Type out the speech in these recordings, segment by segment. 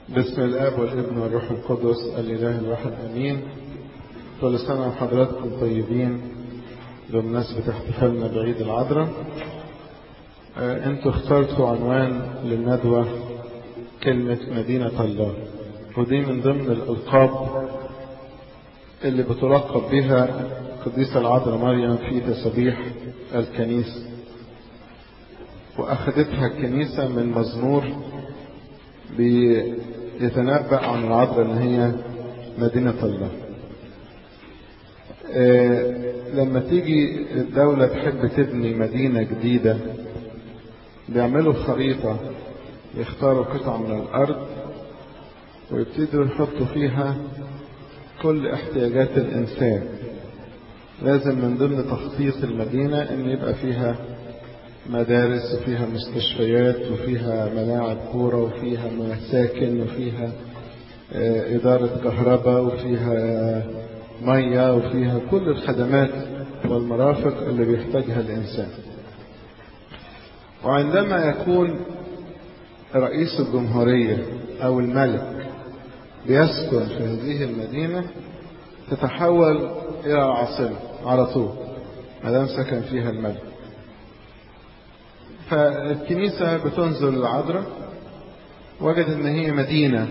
بسم الاب والابن والروح القدس الاله الواحد امين كل سنه وحضراتكم طيبين بمناسبه احتفالنا بعيد العذراء آه، انتوا اخترتوا عنوان للندوه كلمه مدينه الله ودي من ضمن الالقاب اللي بتلقب بها قديسه العذراء مريم في تسابيح الكنيسه واخذتها الكنيسه من مزمور بيتنبأ عن العذراء ان هي مدينة الله آه لما تيجي الدولة تحب تبني مدينة جديدة بيعملوا خريطة يختاروا قطعة من الأرض ويبتدوا يحطوا فيها كل احتياجات الإنسان لازم من ضمن تخطيط المدينة إن يبقى فيها مدارس وفيها مستشفيات وفيها ملاعب كورة وفيها مساكن وفيها إدارة كهرباء وفيها مية وفيها كل الخدمات والمرافق اللي بيحتاجها الإنسان وعندما يكون رئيس الجمهورية أو الملك بيسكن في هذه المدينة تتحول إلى العاصمة على طول ما دام سكن فيها الملك فالكنيسة بتنزل العذراء وجد ان هي مدينة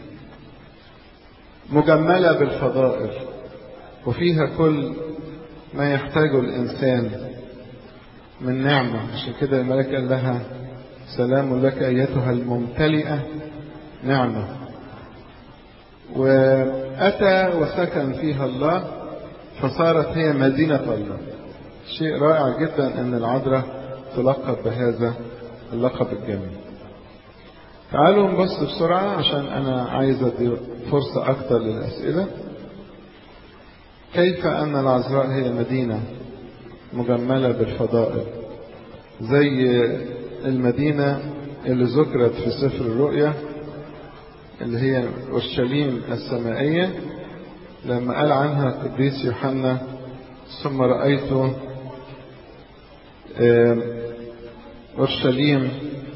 مجملة بالفضائل وفيها كل ما يحتاجه الإنسان من نعمة عشان كده الملك قال لها سلام لك أيتها الممتلئة نعمة وأتى وسكن فيها الله فصارت هي مدينة الله شيء رائع جدا أن العذراء تلقب بهذا اللقب الجميل تعالوا نبص بسرعة عشان أنا عايز أدي فرصة أكتر للأسئلة كيف أن العذراء هي مدينة مجملة بالفضائل زي المدينة اللي ذكرت في سفر الرؤيا اللي هي أورشليم السمائية لما قال عنها القديس يوحنا ثم رأيت أورشليم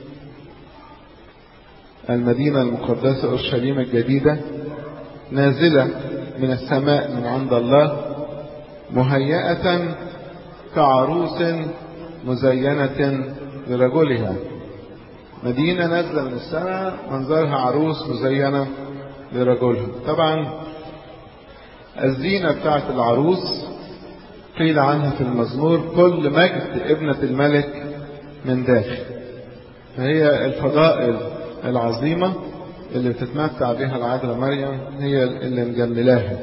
المدينة المقدسة أورشليم الجديدة نازلة من السماء من عند الله مهيئة كعروس مزينة لرجلها مدينة نازلة من السماء منظرها عروس مزينة لرجلها طبعا الزينة بتاعت العروس قيل عنها في المزمور كل مجد ابنة الملك من داخل فهي الفضائل العظيمة اللي بتتمتع بها العذراء مريم هي اللي مجملاها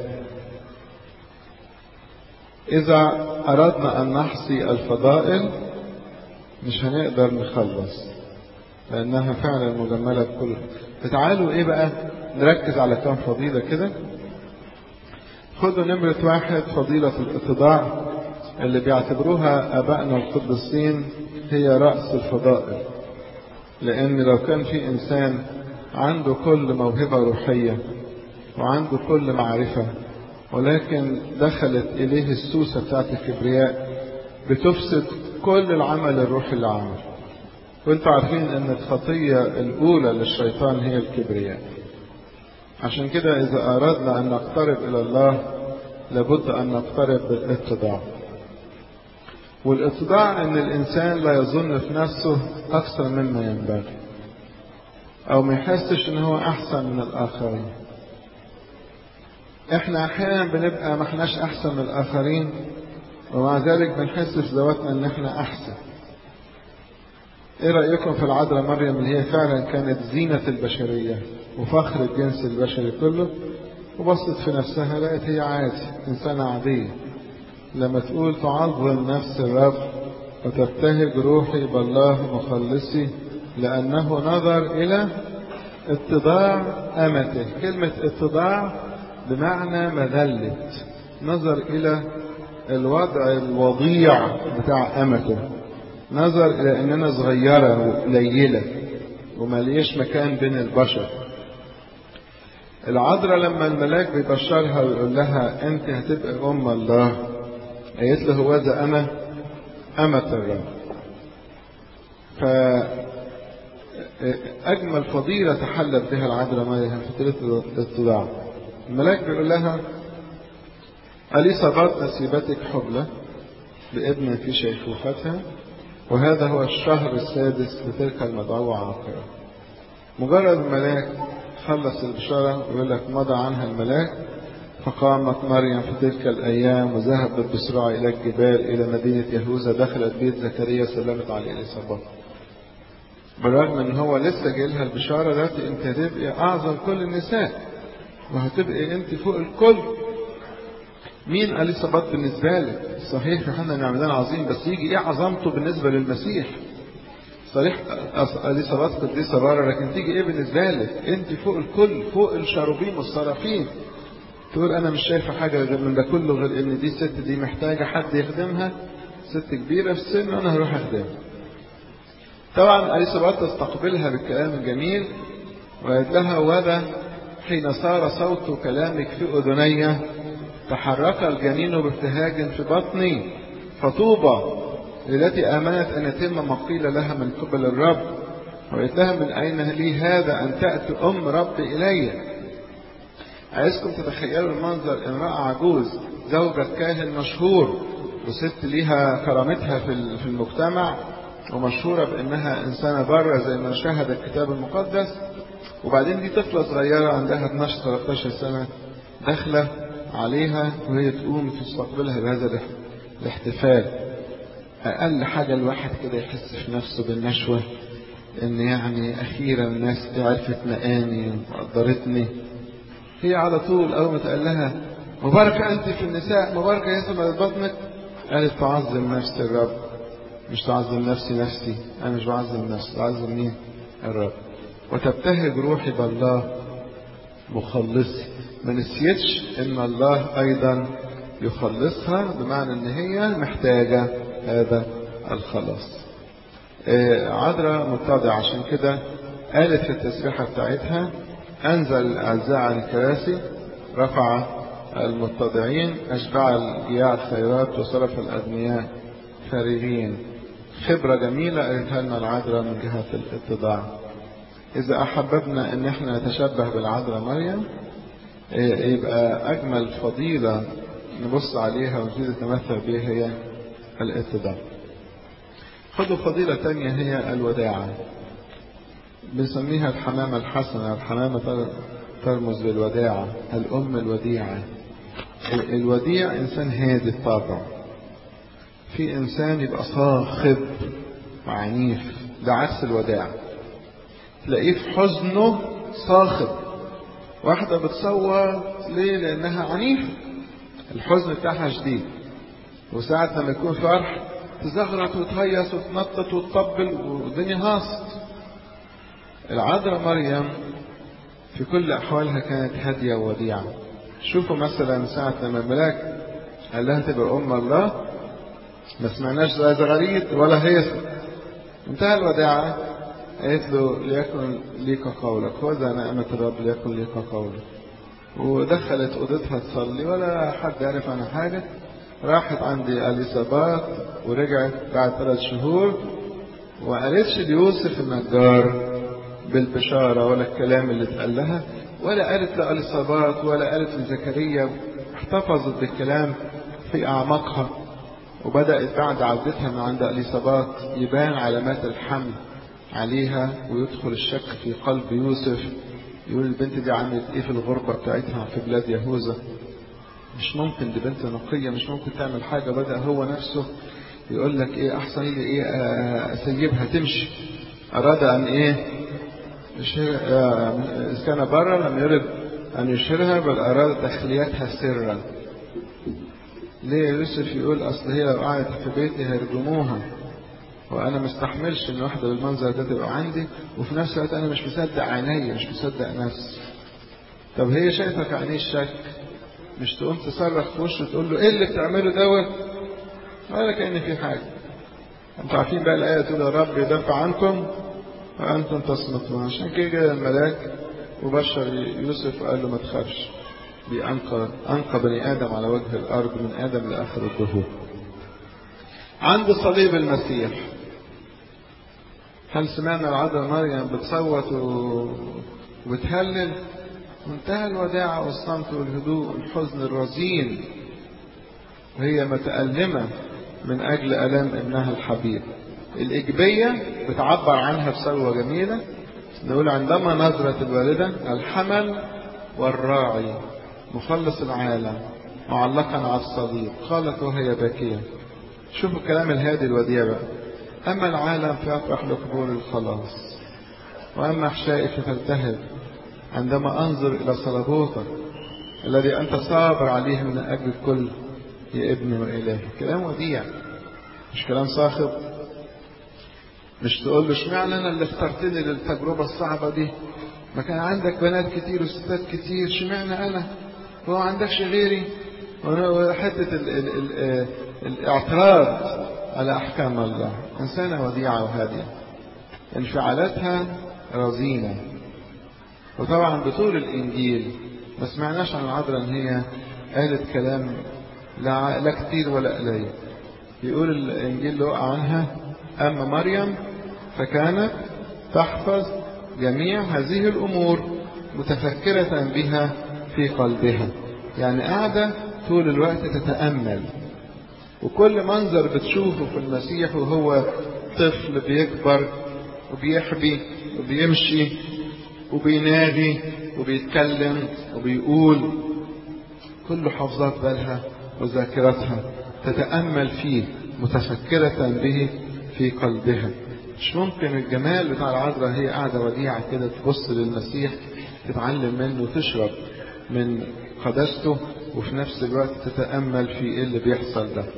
إذا أردنا أن نحصي الفضائل مش هنقدر نخلص لأنها فعلا مجملة بكل فتعالوا إيه بقى نركز على كام فضيلة كده خدوا نمرة واحد فضيلة الاتضاع اللي بيعتبروها أبائنا القديسين هي رأس الفضائل لأن لو كان في إنسان عنده كل موهبة روحية وعنده كل معرفة ولكن دخلت إليه السوسة بتاعت الكبرياء بتفسد كل العمل الروحي اللي عمله وانتوا عارفين ان الخطية الأولى للشيطان هي الكبرياء عشان كده إذا أردنا أن نقترب إلى الله لابد أن نقترب بالاتضاع والاتضاع ان الانسان لا يظن في نفسه اكثر مما ينبغي او ما يحسش ان هو احسن من الاخرين احنا احيانا بنبقى ما احناش احسن من الاخرين ومع ذلك بنحس في ذواتنا ان احنا احسن ايه رايكم في العذراء مريم اللي هي فعلا كانت زينه البشريه وفخر الجنس البشري كله وبصت في نفسها لقت هي عادي انسانه عاديه لما تقول تعظم نفس الرب وتبتهج روحي بالله مخلصي لأنه نظر إلى اتضاع أمته كلمة اتضاع بمعنى مذلة نظر إلى الوضع الوضيع بتاع أمته نظر إلى أننا صغيرة وقليلة ومليش مكان بين البشر العذراء لما الملاك بيبشرها ويقول لها أنت هتبقى أم الله قالت له هو ذا أنا أمة الرب أجمل فضيلة تحلت بها العذراء مريم في ليلة الاتضاع الملاك بيقول لها أليصابات نسيبتك حبلى بابن في شيخوختها وهذا هو الشهر السادس لتلك المدعوة عاقرة مجرد الملاك خلص البشارة ويقول لك مضى عنها الملاك فقامت مريم في تلك الأيام وذهبت بسرعة إلى الجبال إلى مدينة يهوذا دخلت بيت زكريا سلمت على إليصابات بالرغم ان هو لسه جاي لها البشاره دلوقتي انت هتبقي اعظم كل النساء وهتبقي انت فوق الكل مين اليصابات بالنسبه لك صحيح يوحنا نعمدان عظيم بس يجي ايه عظمته بالنسبه للمسيح صحيح اليصابات قديسه بره لكن تيجي ايه بالنسبه لك انت فوق الكل فوق الشاروبيم والصرافين تقول انا مش شايفه حاجه غير من ده كله غير ان دي الست دي محتاجه حد يخدمها ست كبيره في السن وانا هروح اخدمها طبعا اليصابات تستقبلها بالكلام الجميل وقالت لها وذا حين صار صوت كلامك في اذني تحرك الجنين بابتهاج في بطني فطوبى التي امنت ان يتم ما قيل لها من قبل الرب وقالت لها من اين لي هذا ان تاتي ام رب الي عايزكم تتخيلوا المنظر امراه عجوز زوجة كاهن مشهور وست ليها كرامتها في المجتمع ومشهورة بأنها إنسانة بارة زي ما شاهد الكتاب المقدس وبعدين دي طفلة صغيرة عندها 12-13 سنة داخلة عليها وهي تقوم تستقبلها بهذا الاحتفال أقل حاجة الواحد كده يحس في نفسه بالنشوة إن يعني أخيرا الناس عرفت مقامي وقدرتني هي على طول أول ما تقال لها مباركة أنت في النساء مباركة يا سمع بطنك قالت تعظم نفس الرب مش تعظم نفسي نفسي أنا مش بعظم نفسي بعظم مين الرب وتبتهج روحي بالله مخلصي ما نسيتش ان الله ايضا يخلصها بمعنى ان هي محتاجة هذا الخلاص آه عذراء متضع عشان كده قالت في التسبيحة بتاعتها انزل الاعزاء عن الكراسي رفع المتضعين اشبع الجياع الخيرات وصرف الاغنياء فارغين خبرة جميلة قالتها لنا العذراء من جهة الاتضاع إذا أحببنا إن إحنا نتشبه بالعذراء مريم يبقى أجمل فضيلة نبص عليها ونبتدي نتمثل بها هي الاتضاع. خدوا فضيلة تانية هي الوداعة. بنسميها الحمامة الحسنة، الحمامة ترمز للوداعة، الأم الوديعة. الوديع إنسان هادي الطبع. في إنسان يبقى صاخب وعنيف، ده عكس الوداع. تلاقيه في حزنه صاخب واحدة بتصور ليه لأنها عنيفة الحزن بتاعها شديد وساعة لما يكون فرح تزغرط وتهيص وتنطط وتطبل والدنيا هاصت العذراء مريم في كل أحوالها كانت هادية ووديعة شوفوا مثلا ساعة لما الملاك قال لها تبقى أم الله ما سمعناش زي زغاريد ولا هيصة انتهى الوداعة قالت له ليكن ليك قولك خذ نعمة الرب ليكن ليك قولك ودخلت أوضتها تصلي ولا حد عرف عنها حاجة راحت عند اليصابات ورجعت بعد ثلاث شهور وقالتش ليوسف النجار بالبشارة ولا الكلام اللي اتقال لها ولا قالت لأليصابات ولا قالت لزكريا احتفظت بالكلام في أعماقها وبدأت بعد عودتها من عند اليصابات يبان علامات الحمل عليها ويدخل الشك في قلب يوسف يقول البنت دي عملت ايه في الغربة بتاعتها في بلاد يهوذا مش ممكن دي بنت نقية مش ممكن تعمل حاجة بدأ هو نفسه يقول لك ايه احسن لي ايه اسيبها تمشي اراد ان ايه اذا كان برا لم يرد ان يشهرها بل اراد تخليتها سرا ليه يوسف يقول اصل هي لو قعدت في بيتي هيرجموها وانا مستحملش ان واحده بالمنظر ده تبقى عندي وفي نفس الوقت انا مش مصدق عيني مش مصدق نفسي طب هي شايفك عينيه الشك مش تقوم تصرخ في وشه تقول له ايه اللي بتعمله دوت ولا كان في حاجه انتوا عارفين بقى الايه تقول يا رب يدافع عنكم وانتم تصمتون عشان كده الملاك وبشر يوسف قال له ما تخافش دي انقى انقى بني ادم على وجه الارض من ادم لاخر الدهور عند صليب المسيح هل سمعنا العذراء مريم بتصوت وبتهلل منتهى الوداعة والصمت والهدوء والحزن الرزين وهي متألمة من أجل ألم ابنها الحبيب الإيجابية بتعبر عنها بثروة جميلة نقول عندما نظرت الوالدة الحمل والراعي مخلص العالم معلقا على الصليب قالت وهي باكية شوفوا الكلام الهادي الوديع بقى أما العالم فيفرح لقبول الخلاص وأما أحشائي فتلتهب عندما أنظر إلى صلبوتك الذي أنت صابر عليه من أجل الكل يا ابني وإلهي كلام وديع مش كلام صاخب مش تقول له اشمعنى أنا اللي اخترتني للتجربة الصعبة دي ما كان عندك بنات كتير وستات كتير اشمعنى أنا هو ما عندكش غيري حتة ال ال ال الاعتراض على أحكام الله إنسانة وديعة وهادية انفعالاتها رزينة وطبعا بطول الإنجيل ما سمعناش عن العذراء إن هي قالت كلام لا, لا كتير ولا قليل يقول الإنجيل له عنها أما مريم فكانت تحفظ جميع هذه الأمور متفكرة بها في قلبها يعني قاعدة طول الوقت تتأمل وكل منظر بتشوفه في المسيح وهو طفل بيكبر وبيحبي وبيمشي وبينادي وبيتكلم وبيقول كل حافظات بالها وذاكرتها تتأمل فيه متفكرة به في قلبها مش ممكن الجمال بتاع العذراء هي قاعدة وديعة كده تبص للمسيح تتعلم منه وتشرب من قداسته وفي نفس الوقت تتأمل في ايه اللي بيحصل ده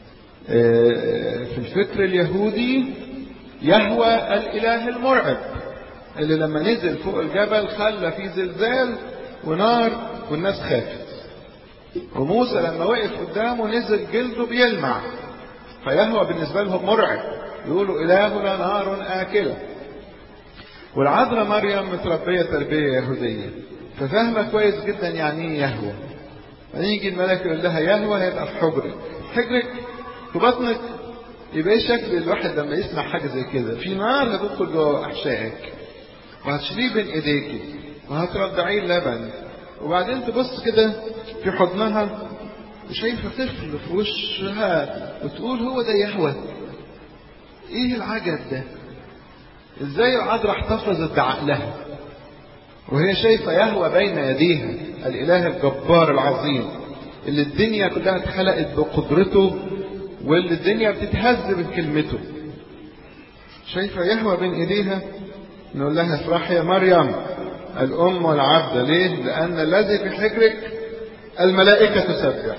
في الفكر اليهودي يهوى الإله المرعب اللي لما نزل فوق الجبل خلى فيه زلزال ونار والناس خافت وموسى لما وقف قدامه نزل جلده بيلمع فيهوى بالنسبة لهم مرعب يقولوا إلهنا نار آكلة والعذراء مريم متربية تربية يهودية ففاهمة كويس جدا يعني ايه يهوى يجي الملك يقول لها يهوى هيبقى في حجرك حجرك في بطنك يبقى ايه شكل الواحد لما يسمع حاجة زي كده في نار هتدخل جوه أحشائك وهتشيليه بين ايديكي وهترضعيه اللبن وبعدين تبص كده في حضنها وشايفة طفل في وشها وتقول هو ده يهوى ايه العجب ده ازاي العذراء احتفظت بعقلها وهي شايفة يهوى بين يديها الإله الجبار العظيم اللي الدنيا كلها اتخلقت بقدرته واللي الدنيا بتتهز بكلمته شايفة يهوى بين ايديها نقول لها افرحي يا مريم الأم والعبد ليه؟ لأن الذي في حجرك الملائكة تسبح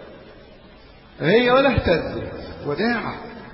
هي ولا اهتزت وداعة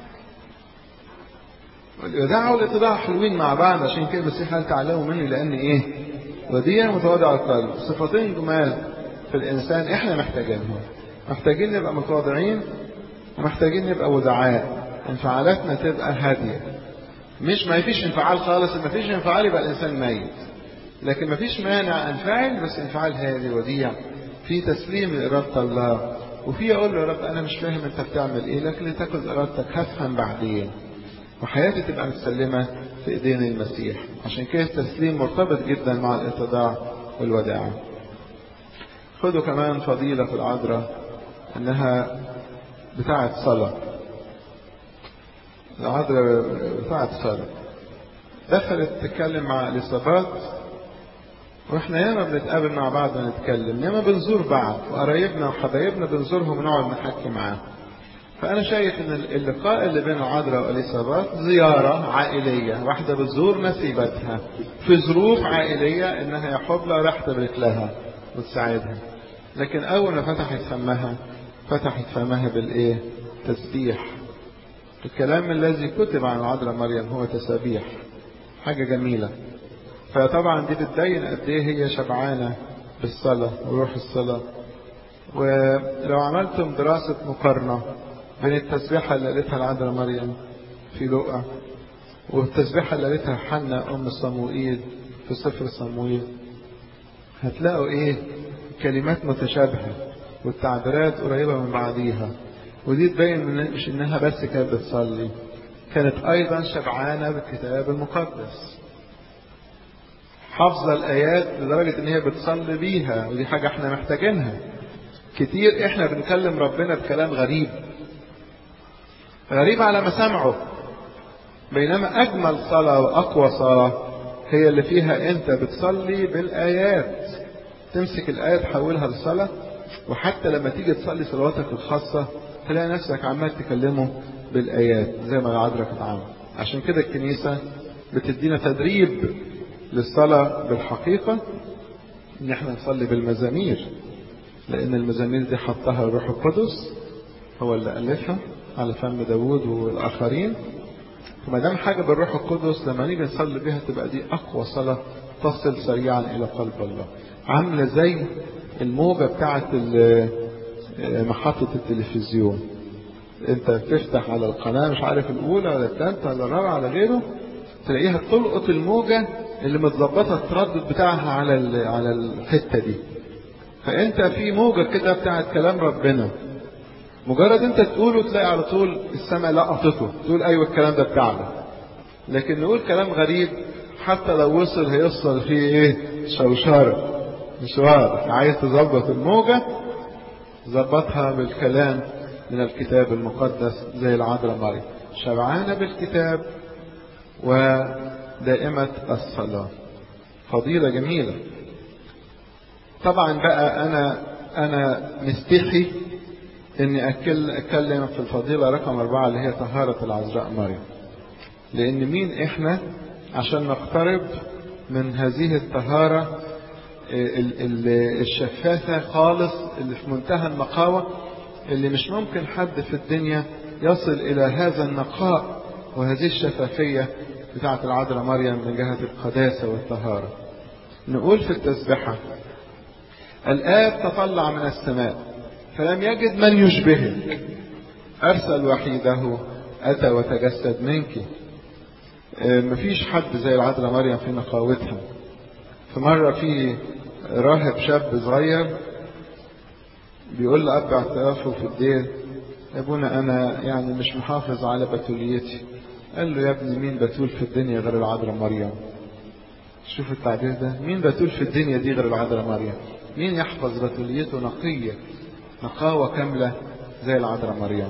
والوداعة والاتضاع حلوين مع بعض عشان كده المسيح قال تعلموا مني لأن إيه؟ وديع متواضع القلب صفتين جمال في الإنسان إحنا محتاجينهم محتاجين نبقى متواضعين ومحتاجين نبقى ودعاء انفعالاتنا تبقى هادية مش ما فيش انفعال خالص ما فيش انفعال يبقى الإنسان ميت لكن ما فيش مانع انفعل بس انفعال هادي وديع في تسليم لإرادة الله وفي أقول له يا رب أنا مش فاهم أنت بتعمل إيه لكن لتكن إرادتك هفهم بعدين وحياتي تبقى متسلمة في إيدين المسيح عشان كده التسليم مرتبط جدا مع الاتضاع والوداعة خدوا كمان فضيلة في العذراء إنها بتاعة صلاة العذراء بتاعة صلاة دخلت تتكلم مع اليصابات واحنا ياما بنتقابل مع بعض ونتكلم ياما بنزور بعض وقرايبنا وحبايبنا بنزورهم ونقعد نحكي معاهم فأنا شايف إن اللقاء اللي بين العذراء وإليصابات زيارة عائلية واحدة بتزور نسيبتها في ظروف عائلية إنها يا حبلى راح تبارك لها وتساعدها لكن أول ما فتحت فمها فتحت فمها بالإيه؟ تسبيح الكلام الذي كتب عن العذراء مريم هو تسابيح حاجة جميلة فطبعا دي بتبين قد ايه هي شبعانة بالصلاة وروح الصلاة ولو عملتم دراسة مقارنة بين التسبيحة اللي قالتها العذراء مريم في لقا والتسبيحة اللي قالتها حنا أم صموئيل في سفر صموئيل هتلاقوا ايه كلمات متشابهة والتعبيرات قريبة من بعضيها ودي تبين مش انها بس كانت بتصلي كانت أيضا شبعانة بالكتاب المقدس حافظة الآيات لدرجة إن هي بتصلي بيها ودي حاجة إحنا محتاجينها كتير إحنا بنكلم ربنا بكلام غريب غريب على مسامعه بينما أجمل صلاة وأقوى صلاة هي اللي فيها أنت بتصلي بالآيات تمسك الآية تحولها لصلاة وحتى لما تيجي تصلي صلواتك الخاصة تلاقي نفسك عمال تكلمه بالآيات زي ما العذراء كانت عاملة عشان كده الكنيسة بتدينا تدريب للصلاة بالحقيقة إن احنا نصلي بالمزامير لأن المزامير دي حطها الروح القدس هو اللي ألفها على فم داوود والآخرين فما دام حاجة بالروح القدس لما نيجي نصلي بيها تبقى دي أقوى صلاة تصل سريعا إلى قلب الله عاملة زي الموجة بتاعة محطة التلفزيون انت بتفتح على القناة مش عارف الأولى ولا الثالثة ولا الرابعة ولا غيره تلاقيها تلقط الموجة اللي متظبطة التردد بتاعها على على الحتة دي فانت في موجة كده بتاعت كلام ربنا مجرد انت تقوله تلاقي على طول السماء لقطته تقول ايوه الكلام ده بتاعنا لكن نقول كلام غريب حتى لو وصل هيوصل فيه ايه شوشرة مش واضح عايز تظبط الموجة ظبطها بالكلام من الكتاب المقدس زي العذراء مريم شبعانة بالكتاب ودائمة الصلاة فضيلة جميلة طبعا بقى أنا أنا مستحي إني أتكلم في الفضيلة رقم أربعة اللي هي طهارة العذراء مريم لأن مين إحنا عشان نقترب من هذه الطهارة الشفافة خالص اللي في منتهى النقاوة اللي مش ممكن حد في الدنيا يصل إلى هذا النقاء وهذه الشفافية بتاعة العذراء مريم من جهة القداسة والطهارة نقول في التسبحة الآب تطلع من السماء فلم يجد من يشبهك أرسل وحيده أتى وتجسد منك مفيش حد زي العذراء مريم في نقاوتها في مرة في راهب شاب صغير بيقول لأب اعترافه في الدير يا ابونا أنا يعني مش محافظ على بتوليتي قال له يا ابني مين بتول في الدنيا غير العذراء مريم شوف التعبير ده مين بتول في الدنيا دي غير العذراء مريم مين يحفظ بتوليته نقية نقاوة كاملة زي العذراء مريم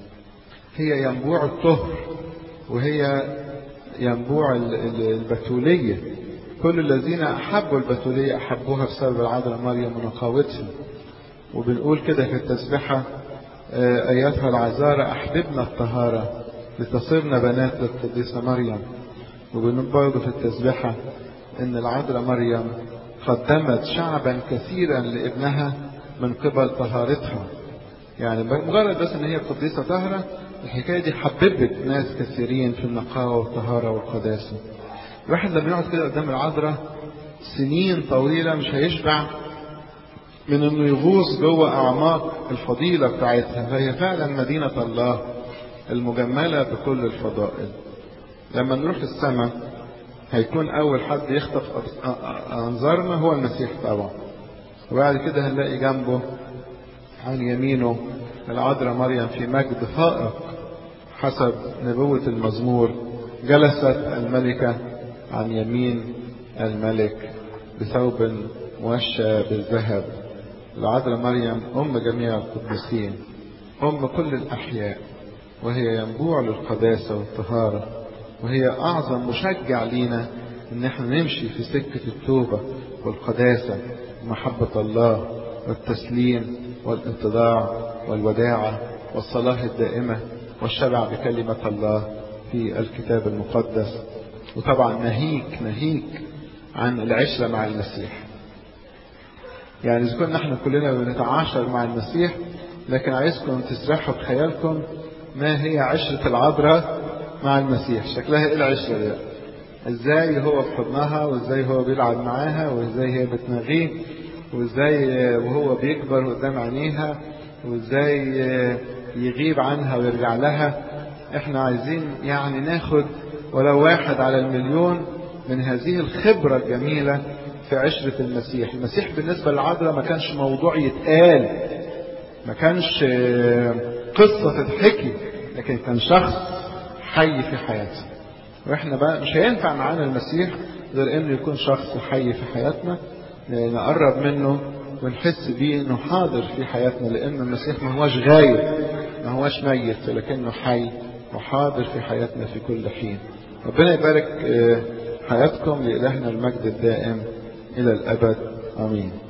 هي ينبوع الطهر وهي ينبوع البتولية كل الذين أحبوا البتولية أحبوها بسبب العذراء مريم ونقاوتها وبنقول كده في التسبحة أيتها العذارى أحببنا الطهارة لتصيرنا بنات القديسة مريم وبنقول برضه في التسبحة إن العذراء مريم قدمت شعبا كثيرا لابنها من قبل طهارتها يعني مجرد بس ان هي قديسة طاهرة الحكاية دي حببت ناس كثيرين في النقاوة والطهارة والقداسة الواحد لما يقعد كده قدام العذراء سنين طويلة مش هيشبع من انه يغوص جوه اعماق الفضيلة بتاعتها فهي فعلا مدينة الله المجملة بكل الفضائل لما نروح السماء هيكون اول حد يخطف انظارنا هو المسيح طبعا وبعد كده هنلاقي جنبه عن يمينه العذراء مريم في مجد فائق حسب نبوة المزمور جلست الملكة عن يمين الملك بثوب موشى بالذهب العذراء مريم أم جميع القديسين أم كل الأحياء وهي ينبوع للقداسة والطهارة وهي أعظم مشجع لينا إن احنا نمشي في سكة التوبة والقداسة ومحبة الله والتسليم والاتضاع والوداعة والصلاة الدائمة والشبع بكلمة الله في الكتاب المقدس وطبعا ناهيك ناهيك عن العشرة مع المسيح يعني إذا كنا احنا كلنا بنتعاشر مع المسيح لكن عايزكم تسرحوا بخيالكم ما هي عشرة العذراء مع المسيح شكلها ايه العشرة دي ازاي هو في حضنها وازاي هو بيلعب معاها وازاي هي بتنغيه وازاي وهو بيكبر قدام عينيها وازاي يغيب عنها ويرجع لها احنا عايزين يعني ناخد ولو واحد على المليون من هذه الخبرة الجميلة في عشرة المسيح المسيح بالنسبة للعذراء ما كانش موضوع يتقال ما كانش قصة تتحكي لكن كان شخص حي في حياتنا واحنا بقى مش هينفع معانا المسيح غير انه يكون شخص حي في حياتنا نقرب منه ونحس بيه انه حاضر في حياتنا لان المسيح ما هوش غايب ما هوش ميت لكنه حي وحاضر في حياتنا في كل حين ربنا يبارك حياتكم لإلهنا المجد الدائم إلى الأبد آمين